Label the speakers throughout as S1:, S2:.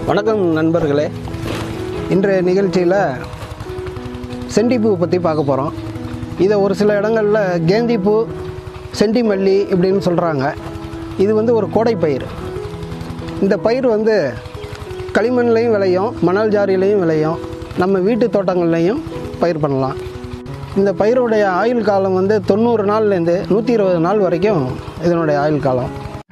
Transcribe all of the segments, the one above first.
S1: வணக்கம் நண்பர்களே இன்றைய நிகழ்ச்சியில் செண்டிப்பூ பற்றி பார்க்க போகிறோம் இதை ஒரு சில இடங்களில் கேந்திப்பூ செண்டி மல்லி இப்படின்னு சொல்கிறாங்க இது வந்து ஒரு கோடை பயிர் இந்த பயிர் வந்து களிமண்லையும் விளையும் மணல் ஜாரிலையும் விளையும் நம்ம வீட்டு தோட்டங்கள்லையும் பயிர் பண்ணலாம் இந்த பயிருடைய ஆயுள் காலம் வந்து தொண்ணூறு நாள்லேருந்து நூற்றி இருபது நாள் வரைக்கும் இதனுடைய ஆயுள் காலம்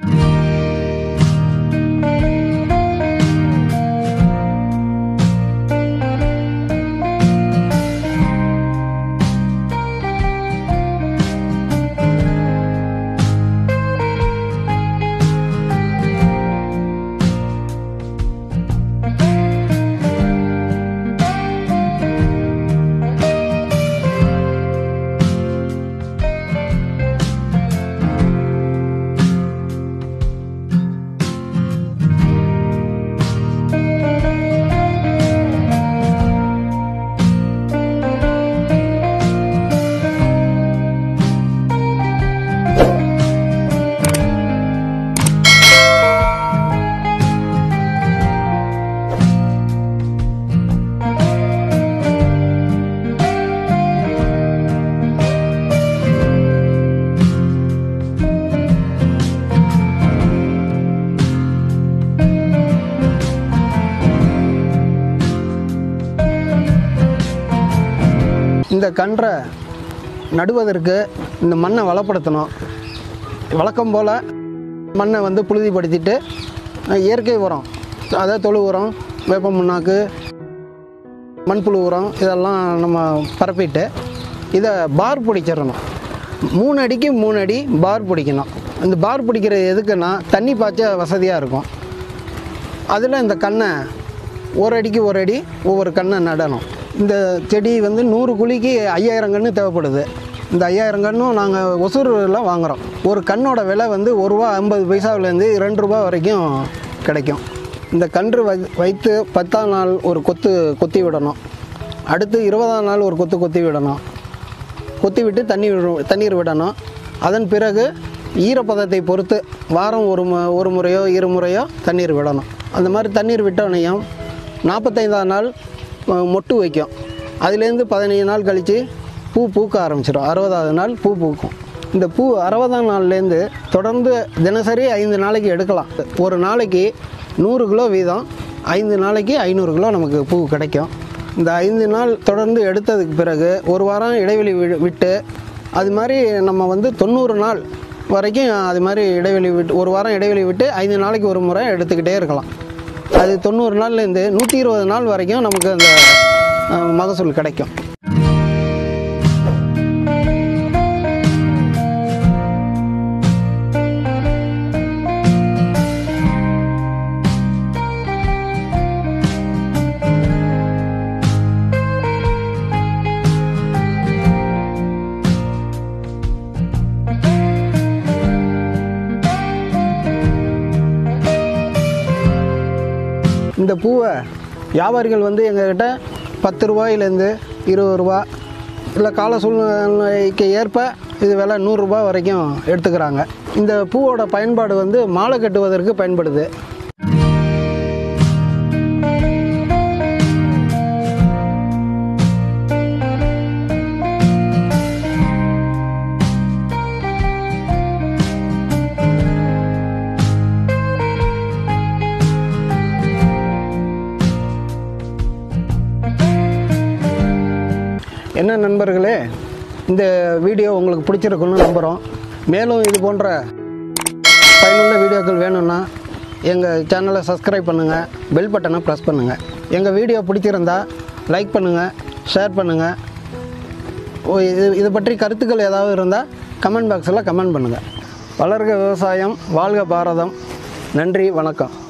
S1: இந்த கன்றை நடுவதற்கு இந்த மண்ணை வளப்படுத்தணும் வழக்கம் போல் மண்ணை வந்து புழுதிப்படுத்திட்டு அஹ், இயற்கை உரம் அதாவது தொழு உரம் வேப்ப முன்னாக்கு மண்புழு உரம் இதெல்லாம் நம்ம பரப்பிட்டு இதை பார் பிடிச்சிடணும் மூணு அடிக்கு மூணு அடி பார் பிடிக்கணும் இந்த பார் பிடிக்கிறது எதுக்குன்னா தண்ணி பாய்ச்ச வசதியாக இருக்கும் அதில் இந்த கண்ணை ஒரு அடிக்கு ஒரு அடி ஒவ்வொரு கண்ணை நடணும் இந்த செடி வந்து நூறு குழிக்கு ஐயாயிரம் கன்று தேவைப்படுது இந்த ஐயாயிரம் கன்றும் நாங்கள் ஒசூரில் வாங்குகிறோம் ஒரு கண்ணோட விலை வந்து ஒரு ரூபா ஐம்பது பைசாவிலேருந்து ரெண்டு ரூபா வரைக்கும் கிடைக்கும் இந்த கன்று வை வைத்து பத்தாம் நாள் ஒரு கொத்து கொத்தி விடணும் அடுத்து இருபதாம் நாள் ஒரு கொத்து கொத்தி விடணும் கொத்தி விட்டு தண்ணி விடு- தண்ணீர் விடணும் அதன் பிறகு ஈரப்பதத்தை பொறுத்து வாரம் ஒரு மு ஒரு முறையோ இரு முறையோ தண்ணீர் விடணும் அந்த மாதிரி தண்ணீர் விட்டோனையும் நாற்பத்தைந்தாம் நாள் அஹ், மொட்டு வைக்கும் அதுலேருந்து பதினஞ்சு நாள் கழித்து பூ பூக்க ஆரம்பிச்சிடும் அறுபதாவது நாள் பூ பூக்கும் இந்த பூ அறுபதாம் நாள்லேருந்து தொடர்ந்து தினசரி ஐந்து நாளைக்கு எடுக்கலாம் ஒரு நாளைக்கு நூறு கிலோ வீதம் ஐந்து நாளைக்கு ஐநூறு கிலோ நமக்கு பூ கிடைக்கும் இந்த ஐந்து நாள் தொடர்ந்து எடுத்ததுக்கு பிறகு ஒரு வாரம் இடைவெளி வி- விட்டு அது மாதிரி நம்ம வந்து தொண்ணூறு நாள் வரைக்கும் அது மாதிரி இடைவெளி விட்டு ஒரு வாரம் இடைவெளி விட்டு ஐந்து நாளைக்கு ஒரு முறை எடுத்துக்கிட்டே இருக்கலாம் அது தொண்ணூறு நாள்லேருந்து நூற்றி இருபது நாள் வரைக்கும் நமக்கு அந்த அஹ், மகசூல் கிடைக்கும் இந்த பூவை வியாபாரிகள் வந்து எங்ககிட்ட பத்து ரூபாயிலேருந்து இருபது ரூபா இல்லை கால சூழ்நிலைக்கு ஏற்ப இது விலை நூறுரூபா வரைக்கும் எடுத்துக்கிறாங்க இந்த பூவோட பயன்பாடு வந்து மாலை கட்டுவதற்கு பயன்படுது என்ன நண்பர்களே இந்த வீடியோ உங்களுக்கு பிடிச்சிருக்குன்னு நம்புகிறோம் மேலும் இது போன்ற பயனுள்ள வீடியோக்கள் வேணும்னா எங்கள் சேனலை சப்ஸ்கிரைப் பண்ணுங்கள் பெல் பட்டனை ப்ரெஸ் பண்ணுங்கள் எங்கள் வீடியோ பிடிச்சிருந்தா லைக் பண்ணுங்கள் ஷேர் பண்ணுங்கள் ஓ, இது இது பற்றி கருத்துக்கள் ஏதாவது இருந்தால் கமெண்ட் பாக்ஸில் கமெண்ட் பண்ணுங்கள் வளர்க விவசாயம் வாழ்க பாரதம் நன்றி வணக்கம்